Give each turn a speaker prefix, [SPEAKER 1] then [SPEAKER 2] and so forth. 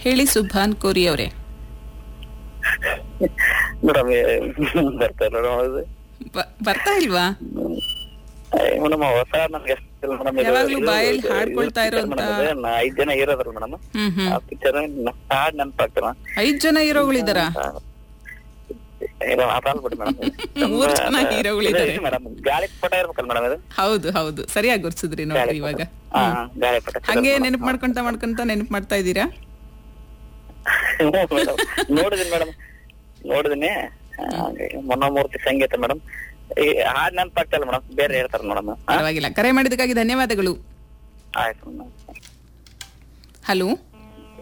[SPEAKER 1] ಹೇಳಿ ಸುಭಾನ್ ಕೋರಿ ಅವರೇ
[SPEAKER 2] ಮೇಡಮ್ ಬರ್ತಾ ಇಲ್ಲ ಮೇಡಮ್ ಅದು
[SPEAKER 1] ಬ- ಬರ್ತಾ ಇಲ್ವಾ
[SPEAKER 2] ಮೇಡಮ್ ಹೊಸ ನಮ್ಗೆ ಮೇಡಮ್
[SPEAKER 1] ಯಾವಾಗ್ಲೂ ಬಾಯಲ್ಲಿ ಹಾಡ್ಕೊಳ್ತಾ ಇರೋಂತ-
[SPEAKER 2] ಐದ್ ಜನ ಇರೋದ್ರಲ್ಲ ಮೇಡಮ್
[SPEAKER 1] ಹ್ಮ್ ಹ್ಮ್
[SPEAKER 2] ಆ ಪಿಕ್ಚರ್ ಹಾಡ್ ನೆನಪಾಗ್ತಾರ
[SPEAKER 1] ಐದ್ ಜನ ಹೀರೋಗಳಿದಾರ
[SPEAKER 2] ಅದಲ್ಬಿಡಿ ಮೇಡಮ್
[SPEAKER 1] ಮೂರ್ ಜನ ಹೀರೋಗಳಿದ್ದಾರೆ.
[SPEAKER 2] ಮೇಡಮ್ ಗಾಳಿ ಪಟ ಇರ್ಬೇಕಲ್ಲ ಮೇಡಮ್ ಇದು
[SPEAKER 1] ಹೌದು ಹೌದು ಸರಿಯಾಗಿ ಗುರ್ಸಿದ್ರಿ ನೋಡ್ರಿ ಇವಾಗ
[SPEAKER 2] ಹಾ ಗಾಳಿ ಪಟ
[SPEAKER 1] ಹಂಗೆ ನೆನಪು ಮಾಡ್ಕೊಂತ ಮಾಡ್ಕೊಂತ ನೆನಪು ಮಾಡ್ತಾ ಇದ್ದೀರಾ
[SPEAKER 2] ನೋಡಿದೀನಿ ಮೇಡಮ್ ನೋಡಿದೀನಿ ಮನೋಮೂರ್ತಿ ಸಂಗೀತ ಮೇಡಮ್ ಈ ಹಾಡ್ ನೆನಪಾಗ್ತಲ್ಲ ಮೇಡಮ್ ಬೇರೆ ಹೇಳ್ತಾರ ಮೇಡಮ್
[SPEAKER 1] ಪರವಾಗಿಲ್ಲ ಕರೆ ಮಾಡಿದಕ್ಕಾಗಿ ಧನ್ಯವಾದಗಳು
[SPEAKER 2] ಆಯ್ತು ಮೇಡಮ್
[SPEAKER 1] ಹಲೋ